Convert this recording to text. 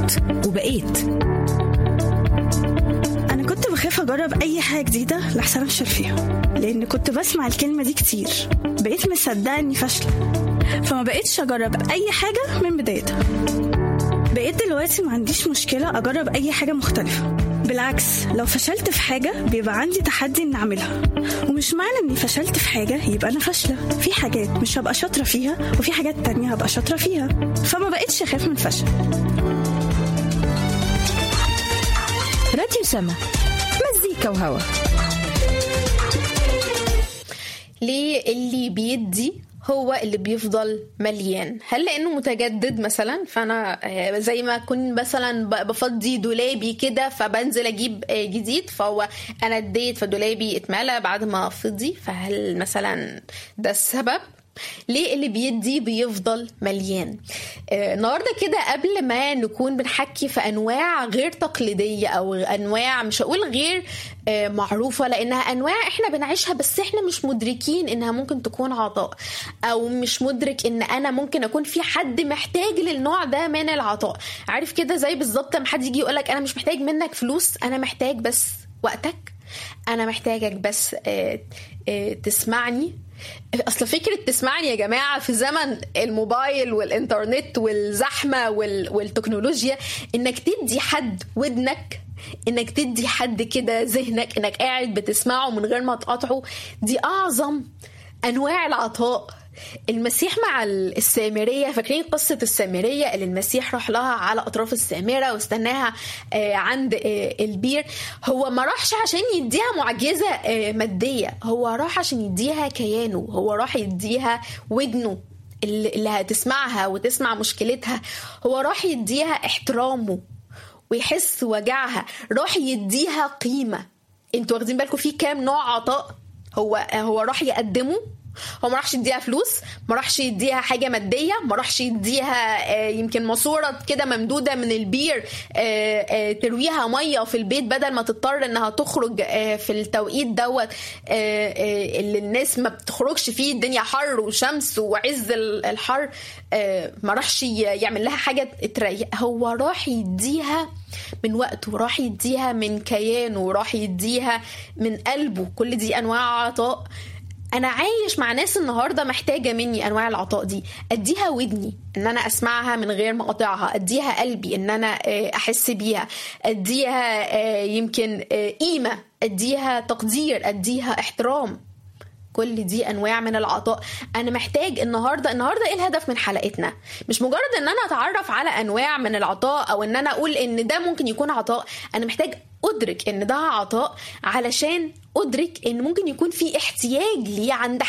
جربت وبقيت أنا كنت بخاف أجرب أي حاجة جديدة لحسن أفشل فيها لأن كنت بسمع الكلمة دي كتير بقيت مصدقة إني فاشلة فما بقيتش أجرب أي حاجة من بدايتها بقيت دلوقتي ما عنديش مشكلة أجرب أي حاجة مختلفة بالعكس لو فشلت في حاجة بيبقى عندي تحدي إني أعملها ومش معنى إني فشلت في حاجة يبقى أنا فاشلة في حاجات مش هبقى شاطرة فيها وفي حاجات تانية هبقى شاطرة فيها فما بقيتش أخاف من الفشل راديو سما مزيكا وهوا ليه اللي بيدي هو اللي بيفضل مليان هل لانه متجدد مثلا فانا آه، زي ما اكون مثلا ب- بفضي دولابي كده فبنزل اجيب آه، جديد فهو انا اديت فدولابي اتملى بعد ما فضي فهل مثلا ده السبب ليه اللي بيدي بيفضل مليان آه، النهارده كده قبل ما نكون بنحكي في انواع غير تقليديه او انواع مش هقول غير آه، معروفه لانها انواع احنا بنعيشها بس احنا مش مدركين انها ممكن تكون عطاء او مش مدرك ان انا ممكن اكون في حد محتاج للنوع ده من العطاء عارف كده زي بالظبط لما حد يجي يقولك انا مش محتاج منك فلوس انا محتاج بس وقتك انا محتاجك بس آه، آه، تسمعني اصل فكره تسمعني يا جماعه في زمن الموبايل والانترنت والزحمه وال... والتكنولوجيا انك تدي حد ودنك انك تدي حد كده ذهنك انك قاعد بتسمعه من غير ما تقاطعه دي اعظم انواع العطاء المسيح مع السامرية فاكرين قصة السامرية اللي المسيح راح لها على أطراف السامرة واستناها آه، عند آه، البير هو ما راحش عشان يديها معجزة آه، مادية هو راح عشان يديها كيانه هو راح يديها ودنه اللي اللي هتسمعها وتسمع مشكلتها هو راح يديها احترامه ويحس وجعها راح يديها قيمة انتوا واخدين بالكم في كام نوع عطاء هو هو راح يقدمه هو ما راحش يديها فلوس ما راحش يديها حاجه ماديه ما راحش يديها آه، يمكن ماسوره كده ممدوده من البير آه، آه، ترويها ميه في البيت بدل ما تضطر انها تخرج آه، في التوقيت دوت آه، آه، اللي الناس ما بتخرجش فيه الدنيا حر وشمس وعز ال- الحر آه، ما راحش ي- يعمل لها حاجه تريح هو راح يديها من وقته راح يديها من كيانه راح يديها من قلبه كل دي انواع عطاء انا عايش مع ناس النهارده محتاجه مني انواع العطاء دي اديها ودني ان انا اسمعها من غير ما اقاطعها اديها قلبي ان انا آه، احس بيها اديها آه، يمكن آه، قيمه اديها تقدير اديها احترام كل دي انواع من العطاء انا محتاج النهارده النهارده ايه الهدف من حلقتنا مش مجرد ان انا اتعرف على انواع من العطاء او ان انا اقول ان ده ممكن يكون عطاء انا محتاج ادرك ان ده عطاء علشان ادرك ان ممكن يكون في احتياج ليه عند